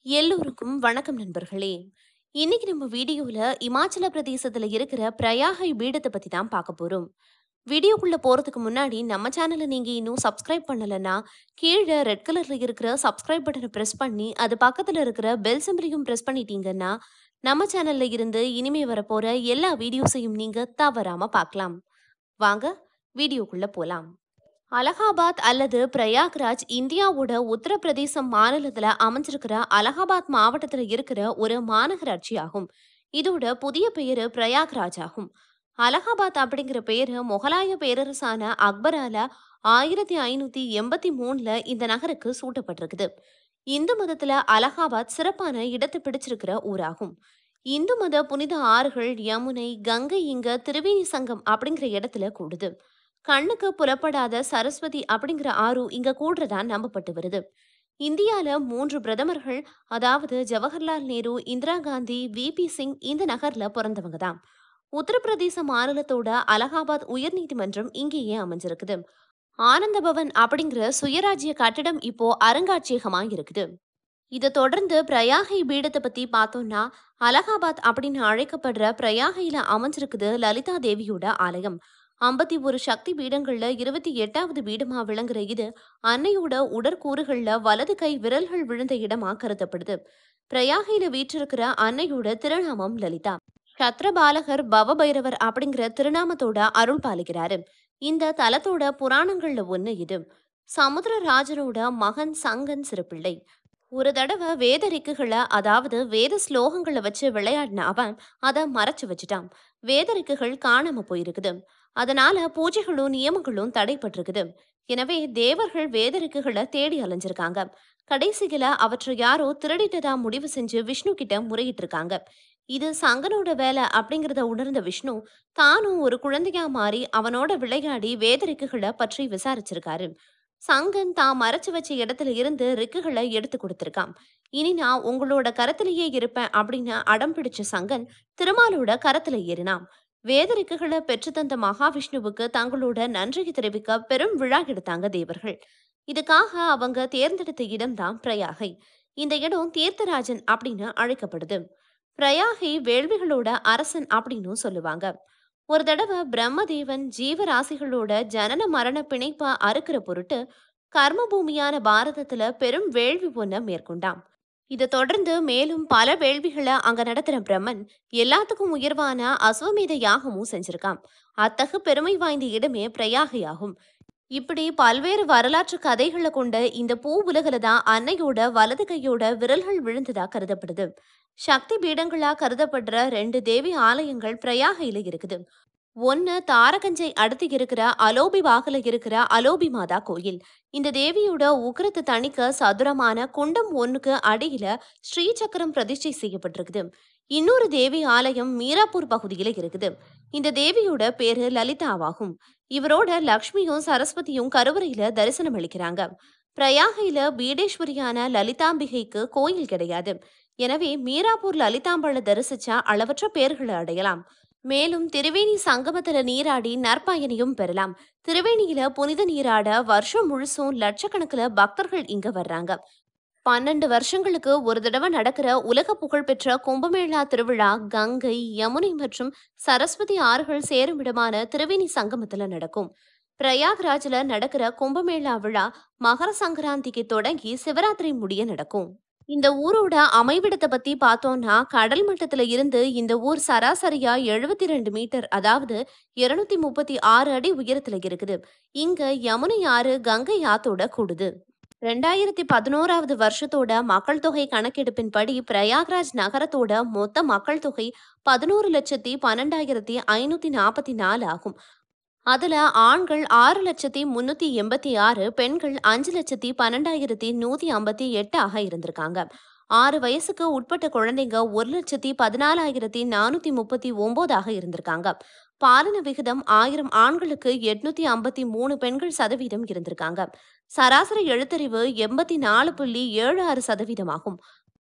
எல்லோருக்கும் வணக்கம் நண்பர்களே இன்னைக்கு நம்ம வீடியோல இமாச்சல பிரதேசத்துல இருக்கிற பிரயாகை பீடத்தை பத்தி தான் பார்க்க போறோம் வீடியோக்குள்ள போறதுக்கு முன்னாடி நம்ம சேனலை நீங்க இன்னும் சப்ஸ்கிரைப் பண்ணலன்னா கீழே ரெட் கலர்ல இருக்கிற சப்ஸ்கிரைப் பட்டனை பிரஸ் பண்ணி அது பக்கத்துல இருக்கிற பெல் சிம்பலையும் பிரஸ் பண்ணிட்டீங்கன்னா நம்ம சேனல்ல இருந்து இனிமே வரப்போற எல்லா வீடியோஸையும் நீங்க தவறாம பார்க்கலாம் வாங்க வீடியோக்குள்ள போலாம் அலகாபாத் அல்லது பிரயாக்ராஜ் இந்தியாவோட உத்தரப்பிரதேசம் மாநிலத்துல அமைஞ்சிருக்கிற அலகாபாத் மாவட்டத்துல இருக்கிற ஒரு மாநகராட்சி ஆகும் இதோட புதிய பெயரு பிரயாக்ராஜ் ஆகும் அலகாபாத் அப்படிங்கிற பேரு முகலாய பேரரசான அக்பரால ஆயிரத்தி ஐநூத்தி எண்பத்தி மூணுல இந்த நகருக்கு சூட்டப்பட்டிருக்குது இந்து மதத்துல அலகாபாத் சிறப்பான இடத்தை பிடிச்சிருக்கிற ஊராகும் இந்து மத புனித ஆறுகள் யமுனை கங்கை இங்க திரிவேணி சங்கம் அப்படிங்கிற இடத்துல கூடுது கண்ணுக்கு புலப்படாத சரஸ்வதி அப்படிங்கிற ஆறு இங்க கூடுறதா நம்பப்பட்டு வருது இந்தியால மூன்று பிரதமர்கள் அதாவது ஜவஹர்லால் நேரு இந்திரா காந்தி விபி சிங் இந்த நகர்ல பிறந்தவங்க தான் உத்தரப்பிரதேச மாநிலத்தோட அலகாபாத் உயர்நீதிமன்றம் இங்கேயே அமைஞ்சிருக்குது ஆனந்த பவன் அப்படிங்கிற சுயராஜ்ய கட்டிடம் இப்போ அருங்காட்சியகமா இருக்குது இதை தொடர்ந்து பிரயாகை பீடத்தை பத்தி பார்த்தோம்னா அலகாபாத் அப்படின்னு அழைக்கப்படுற பிரயாகையில அமைஞ்சிருக்குது லலிதா தேவியோட ஆலயம் ஐம்பத்தி ஒரு சக்தி பீடங்கள்ல இருபத்தி எட்டாவது பீடமா விளங்குற இது அன்னையோட உடற்கூறுகள்ல வலது கை விரல்கள் விழுந்த இடமா கருதப்படுது பிரயாகையில வீற்றிருக்கிற அன்னையோட திருநாமம் லலிதா சத்ரபாலகர் பவபைரவர் அப்படிங்கிற திருநாமத்தோட அருள் பாலிக்கிறாரு இந்த தலத்தோட புராணங்கள்ல ஒண்ணு இது சமுத்திரராஜனோட மகன் சங்கன் சிறுபிள்ளை ஒரு தடவை வேத ரிக்குகளை அதாவது வேத ஸ்லோகங்களை வச்சு விளையாடின அவன் அதை மறைச்சு வச்சுட்டான் வேத ரிக்குகள் காணாம போயிருக்குது அதனால பூஜைகளும் நியமங்களும் தடைப்பட்டிருக்குது எனவே தேவர்கள் வேதரிக்குகளை தேடி அலைஞ்சிருக்காங்க கடைசியில அவற்றை யாரோ திருடிட்டதா முடிவு செஞ்சு விஷ்ணு கிட்ட முறையிட்டு இருக்காங்க இது சங்கனோட வேலை அப்படிங்கிறத உணர்ந்த விஷ்ணு தானும் ஒரு குழந்தையா மாறி அவனோட விளையாடி வேதரிக்குகளை பற்றி விசாரிச்சிருக்காரு சங்கன் தான் மறைச்சு வச்ச இடத்துல இருந்து ரிக்குகளை எடுத்து கொடுத்திருக்கான் இனி நான் உங்களோட கரத்திலேயே இருப்பேன் அப்படின்னு அடம் பிடிச்ச சங்கன் திருமாலோட கரத்துல ஏறினான் வேதரிக்குகளை பெற்று தந்த மகாவிஷ்ணுவுக்கு தங்களோட நன்றியை தெரிவிக்க பெரும் விழா எடுத்தாங்க தேவர்கள் இதுக்காக அவங்க தேர்ந்தெடுத்த இடம்தான் பிரயாகை இந்த இடம் தீர்த்தராஜன் அப்படின்னு அழைக்கப்படுது பிரயாகை வேள்விகளோட அரசன் அப்படின்னும் சொல்லுவாங்க ஒரு தடவை பிரம்மதேவன் ஜீவராசிகளோட ஜனன மரண பிணைப்ப அறுக்கிற பொருட்டு கர்ம பூமியான பாரதத்துல பெரும் வேள்வி ஒன்ன மேற்கொண்டான் இதை தொடர்ந்து மேலும் பல வேள்விகளை அங்க நடத்துற பிரம்மன் எல்லாத்துக்கும் உயர்வான அஸ்வமேத யாகமும் செஞ்சிருக்கான் அத்தகு பெருமை வாய்ந்த இடமே பிரயாகையாகும் இப்படி பல்வேறு வரலாற்று கதைகளை கொண்ட இந்த பூ உலகில தான் அன்னையோட வலது கையோட விரல்கள் விழுந்ததா கருதப்படுது சக்தி பீடங்களா கருதப்படுற ரெண்டு தேவி ஆலயங்கள் பிரயாகையில இருக்குது ஒன்னு தாரகஞ்சை அடுத்து இருக்கிற அலோபி வாகல இருக்கிற அலோபி மாதா கோயில் இந்த தேவியோட உக்கிரத்தை தணிக்க சதுரமான குண்டம் ஒண்ணுக்கு அடியில ஸ்ரீ சக்கரம் பிரதிஷ்டை செய்யப்பட்டிருக்குது இன்னொரு தேவி ஆலயம் மீராப்பூர் பகுதியில இருக்குது இந்த தேவியோட பேரு லலிதாவாகும் இவரோட லக்ஷ்மியும் சரஸ்வதியும் கருவறையில தரிசனம் அளிக்கிறாங்க பிரயாகையில பீடேஸ்வரியான லலிதாம்பிகைக்கு கோயில் கிடையாது எனவே மீராப்பூர் லலிதாம்பழ தரிசிச்சா அளவற்ற பேர்களை அடையலாம் மேலும் திரிவேணி சங்கமத்துல நீராடி நற்பயனையும் பெறலாம் திரிவேணியில புனித நீராட வருஷம் முழுசும் லட்சக்கணக்கில் பக்தர்கள் இங்க வர்றாங்க பன்னெண்டு வருஷங்களுக்கு ஒரு தடவை நடக்கிற உலக புகழ்பெற்ற கும்பமேளா திருவிழா கங்கை யமுனை மற்றும் சரஸ்வதி ஆறுகள் சேரும் இடமான திரிவேணி சங்கமத்துல நடக்கும் பிரயாக்ராஜ்ல நடக்கிற கும்பமேளா விழா மகர சங்கராந்திக்கு தொடங்கி சிவராத்திரி முடிய நடக்கும் இந்த ஊரோட அமைவிடத்தை பத்தி பார்த்தோம்னா கடல் மட்டத்துல இருந்து இந்த ஊர் சராசரியா எழுபத்தி ரெண்டு மீட்டர் அதாவது இருநூத்தி முப்பத்தி ஆறு அடி உயரத்துல இருக்குது இங்க யமுனை ஆறு கங்கை ஆத்தோட கூடுது ரெண்டாயிரத்தி பதினோராவது வருஷத்தோட மக்கள் தொகை கணக்கெடுப்பின்படி பிரயாக்ராஜ் நகரத்தோட மொத்த மக்கள் தொகை பதினோரு லட்சத்தி பன்னெண்டாயிரத்தி ஐநூத்தி நாற்பத்தி நாலு ஆகும் அதுல ஆண்கள் ஆறு லட்சத்தி முன்னூத்தி எண்பத்தி ஆறு பெண்கள் அஞ்சு லட்சத்தி பன்னெண்டாயிரத்தி நூத்தி ஐம்பத்தி எட்டு ஆக இருந்திருக்காங்க ஆறு வயசுக்கு உட்பட்ட குழந்தைங்க ஒரு லட்சத்தி பதினாலாயிரத்தி நானூத்தி முப்பத்தி ஒன்பதாக இருந்திருக்காங்க பாலன விகிதம் ஆயிரம் ஆண்களுக்கு எட்நூத்தி ஐம்பத்தி மூணு பெண்கள் சதவீதம் இருந்திருக்காங்க சராசரி எழுத்தறிவு எண்பத்தி நாலு புள்ளி ஏழு ஆறு சதவீதமாகும்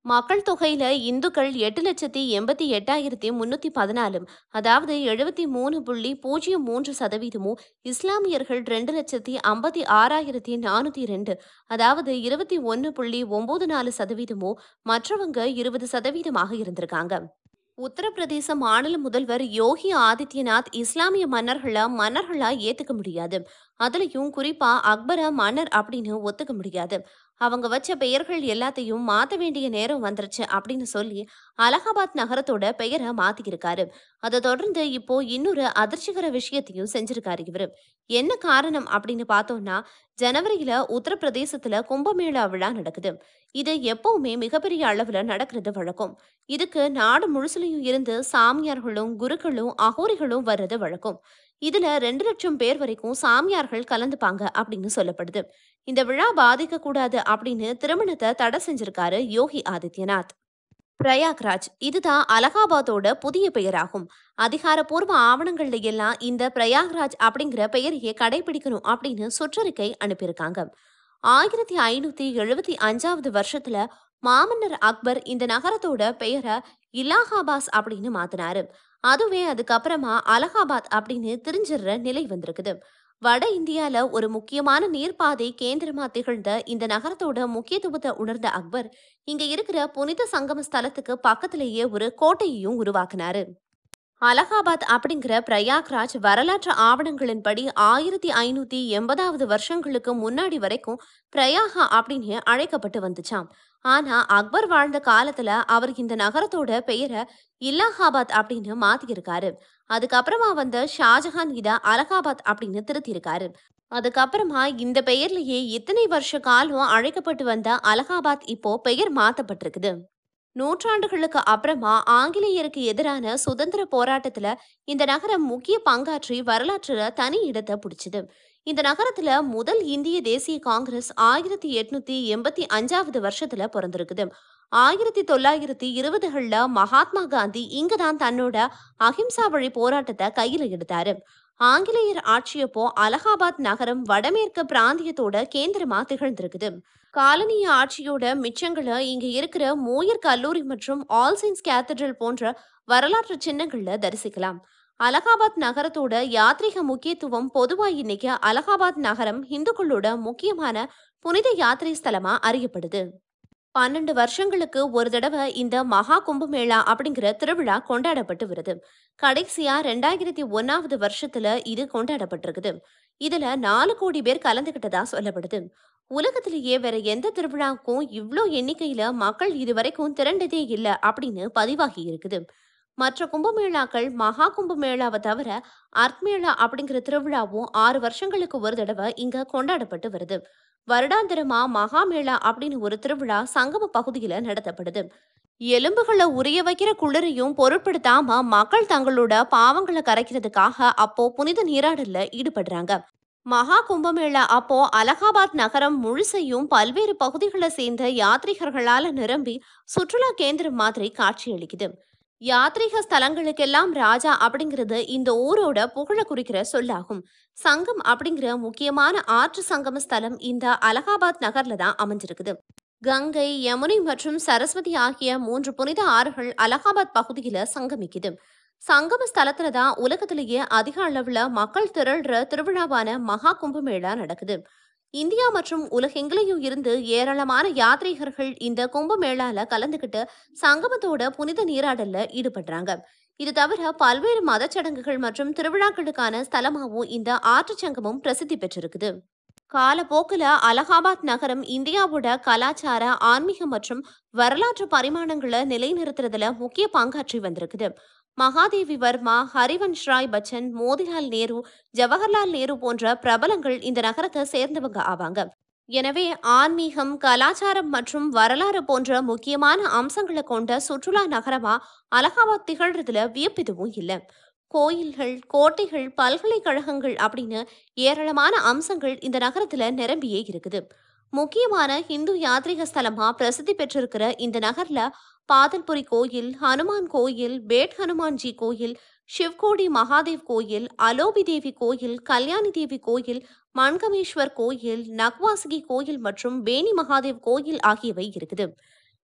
மக்கள் தொகையில இந்துக்கள் எட்டு லட்சத்தி எண்பத்தி எட்டாயிரத்தி முன்னூத்தி பதினாலும் அதாவது எழுபத்தி மூணு புள்ளி பூஜ்ஜியம் மூன்று சதவீதமும் இஸ்லாமியர்கள் ரெண்டு லட்சத்தி ஐம்பத்தி ஆறாயிரத்தி நானூத்தி ரெண்டு அதாவது இருபத்தி ஒன்று புள்ளி ஒன்பது நாலு சதவீதமும் மற்றவங்க இருபது சதவீதமாக இருந்திருக்காங்க உத்தரப்பிரதேச மாநில முதல்வர் யோகி ஆதித்யநாத் இஸ்லாமிய மன்னர்கள மன்னர்களா ஏத்துக்க முடியாது அதுலயும் குறிப்பா அக்பர மன்னர் அப்படின்னு ஒத்துக்க முடியாது அவங்க வச்ச பெயர்கள் எல்லாத்தையும் மாத்த வேண்டிய நேரம் வந்துருச்சு அப்படின்னு சொல்லி அலகாபாத் நகரத்தோட பெயரை மாத்திக்கிருக்காரு அதை தொடர்ந்து இப்போ இன்னொரு அதிர்ச்சிகர விஷயத்தையும் செஞ்சிருக்காரு இவரு என்ன காரணம் அப்படின்னு பார்த்தோம்னா ஜனவரியில உத்தரப்பிரதேசத்துல கும்பமேளா விழா நடக்குது இது எப்பவுமே மிகப்பெரிய அளவுல நடக்கிறது வழக்கம் இதுக்கு நாடு முழுசுலயும் இருந்து சாமியார்களும் குருக்களும் அகோரிகளும் வர்றது வழக்கம் இதுல ரெண்டு லட்சம் பேர் வரைக்கும் சாமியார்கள் கலந்துப்பாங்க அப்படின்னு சொல்லப்படுது இந்த விழா பாதிக்க கூடாது அப்படின்னு திருமணத்தை தடை செஞ்சிருக்காரு யோகி ஆதித்யநாத் பிரயாக்ராஜ் இதுதான் அலகாபாத்தோட புதிய பெயராகும் அதிகாரப்பூர்வ ஆவணங்கள்ல எல்லாம் இந்த பிரயாக்ராஜ் அப்படிங்கிற பெயரையே கடைபிடிக்கணும் அப்படின்னு சுற்றறிக்கை அனுப்பியிருக்காங்க ஆயிரத்தி ஐநூத்தி எழுபத்தி அஞ்சாவது வருஷத்துல மாமன்னர் அக்பர் இந்த நகரத்தோட பெயரை இலாஹாபாஸ் அப்படின்னு மாத்தினாரு அதுவே அதுக்கப்புறமா அலகாபாத் அப்படின்னு தெரிஞ்சிடுற நிலை வந்திருக்குது வட இந்தியால ஒரு முக்கியமான நீர்ப்பாதை கேந்திரமா திகழ்ந்த இந்த நகரத்தோட முக்கியத்துவத்தை உணர்ந்த அக்பர் இங்க இருக்கிற புனித சங்கம ஸ்தலத்துக்கு பக்கத்திலேயே ஒரு கோட்டையையும் உருவாக்குனாரு அலகாபாத் அப்படிங்கிற பிரயாக்ராஜ் வரலாற்று ஆவணங்களின்படி ஆயிரத்தி ஐநூத்தி எண்பதாவது வருஷங்களுக்கு முன்னாடி வரைக்கும் பிரயாகா அப்படின்னு அழைக்கப்பட்டு வந்துச்சாம் ஆனா அக்பர் வாழ்ந்த காலத்துல அவர் இந்த நகரத்தோட பெயரை இல்லாஹாபாத் அப்படின்னு மாத்தியிருக்காரு அதுக்கப்புறமா வந்த ஷாஜஹான் இத அலகாபாத் அப்படின்னு திருத்தியிருக்காரு அதுக்கப்புறமா இந்த பெயர்லயே இத்தனை வருஷ காலம் அழைக்கப்பட்டு வந்த அலகாபாத் இப்போ பெயர் மாத்தப்பட்டிருக்குது நூற்றாண்டுகளுக்கு அப்புறமா ஆங்கிலேயருக்கு எதிரான சுதந்திர போராட்டத்துல இந்த நகரம் முக்கிய பங்காற்றி வரலாற்றுல தனி இடத்தை பிடிச்சது இந்த நகரத்துல முதல் இந்திய தேசிய காங்கிரஸ் ஆயிரத்தி எட்நூத்தி எண்பத்தி அஞ்சாவது வருஷத்துல பிறந்திருக்குது ஆயிரத்தி தொள்ளாயிரத்தி இருபதுகள்ல மகாத்மா காந்தி இங்கதான் தன்னோட அஹிம்சா வழி போராட்டத்தை கையில எடுத்தாரு ஆங்கிலேயர் ஆட்சியப்போ அலகாபாத் நகரம் வடமேற்கு பிராந்தியத்தோட கேந்திரமா திகழ்ந்திருக்குது காலனிய ஆட்சியோட மிச்சங்களை இங்க இருக்கிற மோயர் கல்லூரி மற்றும் ஆல் சயின்ஸ் கேத்தட்ரல் போன்ற வரலாற்று சின்னங்கள்ல தரிசிக்கலாம் அலகாபாத் நகரத்தோட யாத்ரீக முக்கியத்துவம் பொதுவா இன்னைக்கு அலகாபாத் நகரம் இந்துக்களோட முக்கியமான புனித யாத்திரை ஸ்தலமா அறியப்படுது பன்னெண்டு வருஷங்களுக்கு ஒரு தடவை இந்த மகா கும்பமேளா அப்படிங்கிற திருவிழா கொண்டாடப்பட்டு வருது கடைசியா ரெண்டாயிரத்தி ஒன்னாவது வருஷத்துல இது கொண்டாடப்பட்டிருக்குது இதுல நாலு கோடி பேர் கலந்துகிட்டதா சொல்லப்படுது உலகத்திலேயே வேற எந்த திருவிழாவுக்கும் இவ்ளோ எண்ணிக்கையில மக்கள் இதுவரைக்கும் திரண்டதே இல்ல அப்படின்னு பதிவாகி இருக்குது மற்ற கும்பமேளாக்கள் மகா கும்பமேளாவை தவிர அர்த்மேளா அப்படிங்கிற திருவிழாவும் ஆறு வருஷங்களுக்கு ஒரு தடவை இங்க கொண்டாடப்பட்டு வருது வருடாந்திரமா மகாமேளா அப்படின்னு ஒரு திருவிழா சங்கம பகுதியில நடத்தப்படுது எலும்புகளை உரிய வைக்கிற குளிரையும் பொருட்படுத்தாம மக்கள் தங்களோட பாவங்களை கரைக்கிறதுக்காக அப்போ புனித நீராடல்ல ஈடுபடுறாங்க மகா கும்பமேளா அப்போ அலகாபாத் நகரம் முழுசையும் பல்வேறு பகுதிகளை சேர்ந்த யாத்ரீகர்களால நிரம்பி சுற்றுலா கேந்திரம் மாதிரி காட்சியளிக்குது யாத்ரீக ஸ்தலங்களுக்கெல்லாம் ராஜா அப்படிங்கிறது இந்த ஊரோட புகழ குறிக்கிற சொல்லாகும் சங்கம் அப்படிங்கிற முக்கியமான ஆற்று சங்கம ஸ்தலம் இந்த அலகாபாத் நகர்ல தான் அமைஞ்சிருக்குது கங்கை யமுனை மற்றும் சரஸ்வதி ஆகிய மூன்று புனித ஆறுகள் அலகாபாத் பகுதியில சங்கமிக்குது சங்கம ஸ்தலத்துல தான் உலகத்திலேயே அதிக அளவுல மக்கள் திரள்ற திருவிழாவான மகா கும்பமேளா நடக்குது இந்தியா மற்றும் உலகெங்கிலையும் இருந்து ஏராளமான யாத்ரீகர்கள் இந்த கும்பமேளால கலந்துக்கிட்டு சங்கமத்தோட புனித நீராடல்ல ஈடுபடுறாங்க இது தவிர பல்வேறு மதச்சடங்குகள் மற்றும் திருவிழாக்களுக்கான ஸ்தலமாகவும் இந்த ஆற்றுச் சங்கமம் பிரசித்தி பெற்றிருக்குது காலப்போக்குல அலகாபாத் நகரம் இந்தியாவோட கலாச்சார ஆன்மீக மற்றும் வரலாற்று பரிமாணங்களை நிலைநிறுத்துறதுல முக்கிய பங்காற்றி வந்திருக்குது மகாதேவி வர்மா ஹரிவன்ஷ் ராய் பச்சன் மோதிலால் நேரு ஜவஹர்லால் நேரு போன்ற பிரபலங்கள் இந்த நகரத்தை சேர்ந்தவங்க ஆவாங்க எனவே ஆன்மீகம் கலாச்சாரம் மற்றும் வரலாறு போன்ற முக்கியமான அம்சங்களை கொண்ட சுற்றுலா நகரமா அலகாபாத் திகழ்றதுல வியப்பெதுவும் இல்லை கோயில்கள் கோட்டைகள் பல்கலைக்கழகங்கள் அப்படின்னு ஏராளமான அம்சங்கள் இந்த நகரத்துல நிரம்பியே இருக்குது முக்கியமான இந்து யாத்ரீக ஸ்தலமா பிரசித்தி பெற்றிருக்கிற இந்த நகர்ல பாதல்புரி கோயில் ஹனுமான் கோயில் பேட் ஹனுமான்ஜி கோயில் சிவ்கோடி மகாதேவ் கோயில் அலோபி தேவி கோயில் கல்யாணி தேவி கோயில் மண்கமேஸ்வர் கோயில் நக்வாசகி கோயில் மற்றும் பேணி மகாதேவ் கோயில் ஆகியவை இருக்குது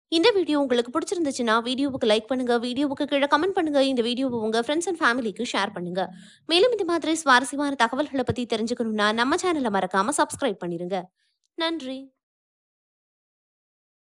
இந்த வீடியோ உங்களுக்கு பிடிச்சிருந்துச்சுன்னா வீடியோவுக்கு லைக் பண்ணுங்க வீடியோவுக்கு கீழே கமெண்ட் பண்ணுங்க இந்த வீடியோவை உங்க ஃப்ரெண்ட்ஸ் அண்ட் ஃபேமிலிக்கு ஷேர் பண்ணுங்க மேலும் இந்த மாதிரி சுவாரஸ்யமான தகவல்களை பத்தி தெரிஞ்சுக்கணும்னா நம்ம சேனலை மறக்காம சப்ஸ்கிரைப் பண்ணிருங்க நன்றி